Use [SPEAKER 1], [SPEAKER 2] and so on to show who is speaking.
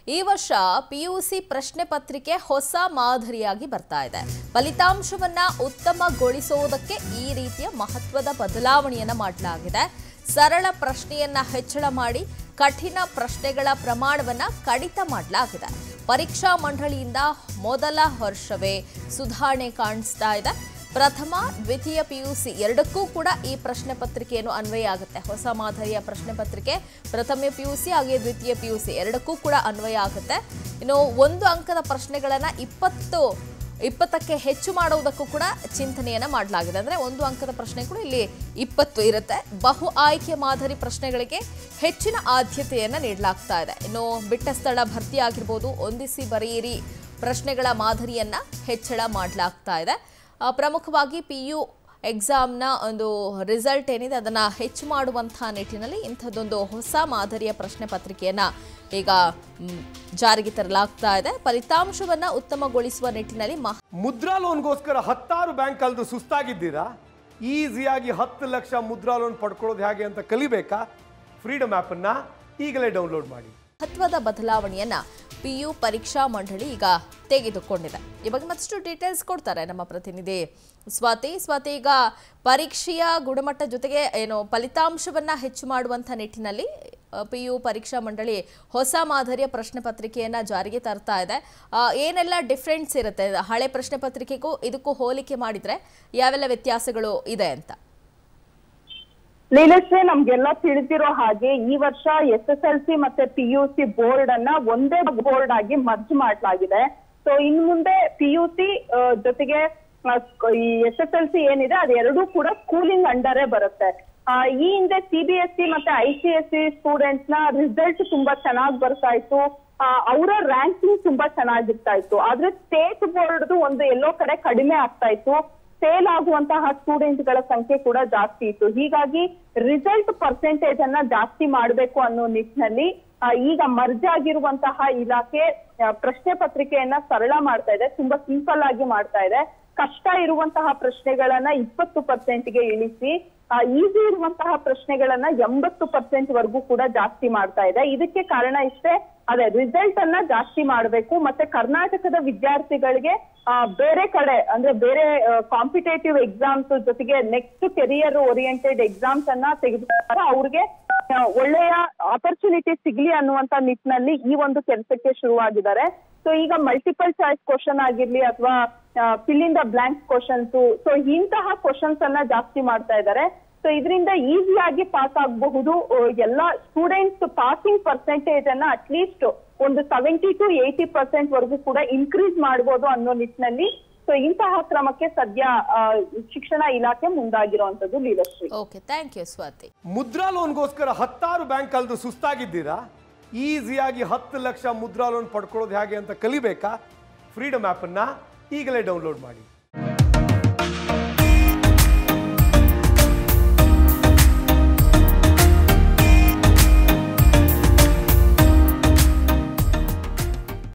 [SPEAKER 1] ಈ ವರ್ಷ ಪಿಯುಸಿ ಪ್ರಶ್ನೆ ಪತ್ರಿಕೆ ಹೊಸ ಮಾದರಿಯಾಗಿ ಬರ್ತಾ ಇದೆ ಫಲಿತಾಂಶವನ್ನ ಉತ್ತಮಗೊಳಿಸುವುದಕ್ಕೆ ಈ ರೀತಿಯ ಮಹತ್ವದ ಬದಲಾವಣೆಯನ್ನ ಮಾಡಲಾಗಿದೆ ಸರಳ ಪ್ರಶ್ನೆಯನ್ನ ಹೆಚ್ಚಳ ಮಾಡಿ ಕಠಿಣ ಪ್ರಶ್ನೆಗಳ ಪ್ರಮಾಣವನ್ನ ಕಡಿತ ಮಾಡಲಾಗಿದೆ ಪರೀಕ್ಷಾ ಮಂಡಳಿಯಿಂದ ಮೊದಲ ವರ್ಷವೇ ಸುಧಾರಣೆ ಕಾಣಿಸ್ತಾ ಇದೆ ಪ್ರಥಮ ದ್ವಿತೀಯ ಪಿಯುಸಿ ಎರಡಕ್ಕೂ ಕೂಡ ಈ ಪ್ರಶ್ನೆ ಪತ್ರಿಕೆಯನ್ನು ಅನ್ವಯ ಆಗುತ್ತೆ ಹೊಸ ಮಾದರಿಯ ಪ್ರಶ್ನೆ ಪತ್ರಿಕೆ ಪ್ರಥಮ ಪಿಯುಸಿ ಹಾಗೆ ದ್ವಿತೀಯ ಪಿಯುಸಿ ಎರಡಕ್ಕೂ ಕೂಡ ಅನ್ವಯ ಆಗುತ್ತೆ ಇನ್ನು ಒಂದು ಅಂಕದ ಪ್ರಶ್ನೆಗಳನ್ನ ಇಪ್ಪತ್ತು ಇಪ್ಪತ್ತಕ್ಕೆ ಹೆಚ್ಚು ಮಾಡುವುದಕ್ಕೂ ಕೂಡ ಚಿಂತನೆಯನ್ನ ಮಾಡಲಾಗಿದೆ ಅಂದ್ರೆ ಒಂದು ಅಂಕದ ಪ್ರಶ್ನೆ ಕೂಡ ಇಲ್ಲಿ ಇಪ್ಪತ್ತು ಇರುತ್ತೆ ಬಹು ಆಯ್ಕೆ ಮಾದರಿ ಪ್ರಶ್ನೆಗಳಿಗೆ ಹೆಚ್ಚಿನ ಆದ್ಯತೆಯನ್ನ ನೀಡಲಾಗ್ತಾ ಇದೆ ಇನ್ನು ಬಿಟ್ಟ ಸ್ಥಳ ಭರ್ತಿ ಆಗಿರ್ಬೋದು ಹೊಂದಿಸಿ ಬರೆಯಿರಿ ಪ್ರಶ್ನೆಗಳ ಮಾದರಿಯನ್ನ ಹೆಚ್ಚಳ ಮಾಡಲಾಗ್ತಾ ಇದೆ ಆ, ಪ್ರಮುಖವಾಗಿ ಪಿ ಯು ಎಕ್ಸಾಮ್ನ ಒಂದು ರಿಸಲ್ಟ್ ಏನಿದೆ ಅದನ್ನು ಹೆಚ್ಚು ಮಾಡುವಂತಹ ನಿಟ್ಟಿನಲ್ಲಿ ಇಂಥದ್ದೊಂದು ಹೊಸ ಮಾದರಿಯ ಪ್ರಶ್ನೆ ಪತ್ರಿಕೆಯನ್ನು ಈಗ ಮ್, ಜಾರಿಗೆ ತರಲಾಗ್ತಾ ಇದೆ ಫಲಿತಾಂಶವನ್ನು ಉತ್ತಮಗೊಳಿಸುವ ನಿಟ್ಟಿನಲ್ಲಿ ಮಹ
[SPEAKER 2] ಮುದ್ರಾ ಲೋನ್ಗೋಸ್ಕರ ಹತ್ತಾರು ಬ್ಯಾಂಕ್ ಕಳೆದು ಸುಸ್ತಾಗಿದ್ದೀರಾ ಈಸಿಯಾಗಿ ಹತ್ತು ಲಕ್ಷ ಮುದ್ರಾ ಲೋನ್ ಪಡ್ಕೊಳ್ಳೋದು ಹೇಗೆ ಅಂತ ಕಲಿಬೇಕಾ ಫ್ರೀಡಮ್ ಆ್ಯಪನ್ನು ಈಗಲೇ ಡೌನ್ಲೋಡ್ ಮಾಡಿ
[SPEAKER 1] ಮಹತ್ವದ ಬದಲಾವಣೆಯನ್ನ ಪಿಯು ಪರೀಕ್ಷಾ ಮಂಡಳಿ ಈಗ ತೆಗೆದುಕೊಂಡಿದೆ ಈ ಬಗ್ಗೆ ಮತ್ತಷ್ಟು ಡೀಟೇಲ್ಸ್ ಕೊಡ್ತಾರೆ ನಮ್ಮ ಪ್ರತಿನಿಧಿ ಸ್ವಾತಿ ಸ್ವಾತಿ ಈಗ ಪರೀಕ್ಷೆಯ ಗುಣಮಟ್ಟ ಜೊತೆಗೆ ಏನು ಫಲಿತಾಂಶವನ್ನ ಹೆಚ್ಚು ಮಾಡುವಂಥ ನಿಟ್ಟಿನಲ್ಲಿ ಪಿಯು ಪರೀಕ್ಷಾ ಮಂಡಳಿ ಹೊಸ ಮಾದರಿಯ ಪ್ರಶ್ನೆ ಪತ್ರಿಕೆಯನ್ನ ಜಾರಿಗೆ ತರ್ತಾ ಇದೆ ಆ, ಏನೆಲ್ಲ ಡಿಫ್ರೆನ್ಸ್ ಇರುತ್ತೆ ಹಳೆ ಪ್ರಶ್ನೆ ಪತ್ರಿಕೆಗೂ ಇದಕ್ಕೂ ಹೋಲಿಕೆ ಮಾಡಿದ್ರೆ ಯಾವೆಲ್ಲ ವ್ಯತ್ಯಾಸಗಳು ಇದೆ ಅಂತ
[SPEAKER 3] ಲೀಲಶ್ರೀ ನಮ್ಗೆಲ್ಲ ತಿಳಿದಿರೋ ಹಾಗೆ ಈ ವರ್ಷ ಎಸ್ ಎಸ್ ಎಲ್ ಸಿ ಮತ್ತೆ ಪಿ ಯು ಸಿ ಬೋರ್ಡ್ ಅನ್ನ ಒಂದೇ ಬೋರ್ಡ್ ಆಗಿ ಮರ್ಜ್ ಮಾಡಲಾಗಿದೆ ಸೊ ಇನ್ ಮುಂದೆ ಪಿ ಯು ಸಿ ಜೊತೆಗೆ ಆ, ಈ ಎಸ್ ಎಸ್ ಎಲ್ ಸಿ ಏನಿದೆ ಅದೆರಡೂ ಕೂಡ ಸ್ಕೂಲಿಂಗ್ ಅಂಡರೇ ಬರುತ್ತೆ ಆ, ಈ ಹಿಂದೆ ಸಿ ಬಿ ಎಸ್ ಸಿ ಮತ್ತೆ I C S C students ನ ರಿಸಲ್ಟ್ ತುಂಬಾ ಚೆನ್ನಾಗಿ ಬರ್ತಾ ಇತ್ತು ಅವರ ರ್ಯಾಂಕಿಂಗ್ ತುಂಬಾ ಚೆನ್ನಾಗಿರ್ತಾ ಇತ್ತು ಆದ್ರೆ ಸ್ಟೇಟ್ ಬೋರ್ಡ್ದು ಒಂದು ಎಲ್ಲೋ ಕಡೆ ಕಡಿಮೆ ಆಗ್ತಾ ಇತ್ತು ಫೇಲ್ ಆಗುವಂತಹ ಸ್ಟೂಡೆಂಟ್ ಗಳ ಸಂಖ್ಯೆ ಕೂಡ ಜಾಸ್ತಿ ಇತ್ತು ಹೀಗಾಗಿ ರಿಸಲ್ಟ್ ಪರ್ಸೆಂಟೇಜ್ ಅನ್ನ ಜಾಸ್ತಿ ಮಾಡಬೇಕು ಅನ್ನೋ ನಿಟ್ಟಿನಲ್ಲಿ ಆ, ಈಗ ಮರ್ಜ್ ಆಗಿರುವಂತಹ ಇಲಾಖೆ ಆ, ಪ್ರಶ್ನೆ ಪತ್ರಿಕೆಯನ್ನ ಸರಳ ಮಾಡ್ತಾ ಇದೆ ತುಂಬಾ ಸಿಂಪಲ್ ಆಗಿ ಮಾಡ್ತಾ ಇದೆ ಕಷ್ಟ ಇರುವಂತಹ ಪ್ರಶ್ನೆಗಳನ್ನ ಇಪ್ಪತ್ತು ಪರ್ಸೆಂಟ್ಗೆ ಇಳಿಸಿ ಈಸಿ ಇರುವಂತಹ ಪ್ರಶ್ನೆಗಳನ್ನ ಎಂಬತ್ತು ಪರ್ಸೆಂಟ್ ವರ್ಗೂ ಕೂಡ ಜಾಸ್ತಿ ಮಾಡ್ತಾ ಇದೆ ಇದಕ್ಕೆ ಕಾರಣ ಇಷ್ಟೇ ಅದೇ ರಿಸಲ್ಟ್ ಅನ್ನ ಜಾಸ್ತಿ ಮಾಡಬೇಕು ಮತ್ತೆ ಕರ್ನಾಟಕದ ವಿದ್ಯಾರ್ಥಿಗಳಿಗೆ ಆ, ಬೇರೆ ಕಡೆ ಅಂದ್ರೆ ಬೇರೆ ಕಾಂಪಿಟೇಟಿವ್ ಎಕ್ಸಾಮ್ಸ್ ಜೊತೆಗೆ ನೆಕ್ಸ್ಟ್ ಕೆರಿಯರ್ ಓರಿಯೆಂಟೆಡ್ ಎಕ್ಸಾಮ್ಸ್ ಅನ್ನ ತೆಗೆದುಕೊಂಡಾಗ ಅವ್ರಿಗೆ ಆ, ಒಳ್ಳೆಯ ಆಪರ್ಚುನಿಟಿ ಸಿಗ್ಲಿ ಅನ್ನುವಂತ ನಿಟ್ಟಿನಲ್ಲಿ ಈ ಒಂದು ಕೆಲಸಕ್ಕೆ ಶುರುವಾಗಿದ್ದಾರೆ ಸೊ ಈಗ ಮಲ್ಟಿಪಲ್ ಚಾಯ್ಸ್ ಕ್ವಶನ್ ಆಗಿರ್ಲಿ ಅಥವಾ fill in the blank questions so ಇಂತಹ ಕ್ವಶನ್ಸ್ ಅನ್ನ ಜಾಸ್ತಿ ಮಾಡ್ತಾ ಇದ್ದಾರೆ ಸೊ ಇದರಿಂದ ಈಸಿಯಾಗಿ ಪಾಸ್ ಆಗಬಹುದು ಎಲ್ಲ ಸ್ಟೂಡೆಂಟ್ಸ್ ಪಾಸಿಂಗ್ ಪರ್ಸೆಂಟೇಜ್ ಅನ್ನ ಅಟ್ಲೀಸ್ಟ್ ಒಂದು ಸೆವೆಂಟಿ ಟು ಏಯ್ಟಿ ಪರ್ಸೆಂಟ್ ವರೆಗೂ ಕೂಡ ಇನ್ಕ್ರೀಸ್ ಮಾಡಬಹುದು ಅನ್ನೋ ನಿಟ್ಟಿನಲ್ಲಿ ಸೊ ಇಂತಹ ಕ್ರಮಕ್ಕೆ ಸದ್ಯ ಆ, ಶಿಕ್ಷಣ ಇಲಾಖೆ ಮುಂದಾಗಿರುವಂತದ್ದು Leelashree
[SPEAKER 1] okay thank you Swathi
[SPEAKER 2] Mudra ಲೋನ್ಗೋಸ್ಕರ ಹತ್ತಾರು ಬ್ಯಾಂಕ್ ಕಳೆದು ಸುಸ್ತಾಗಿದ್ದೀರಾ ಈಸಿಯಾಗಿ ಹತ್ತು ಲಕ್ಷ ಮುದ್ರಾ ಲೋನ್ ಪಡ್ಕೊಳ್ಳೋದು ಹೇಗೆ ಅಂತ ಕಲಿಬೇಕಾ ಫ್ರೀಡಮ್ ಆ್ಯಪನ್ನು ಈಗಲೇ ಡೌನ್ಲೋಡ್ ಮಾಡಿ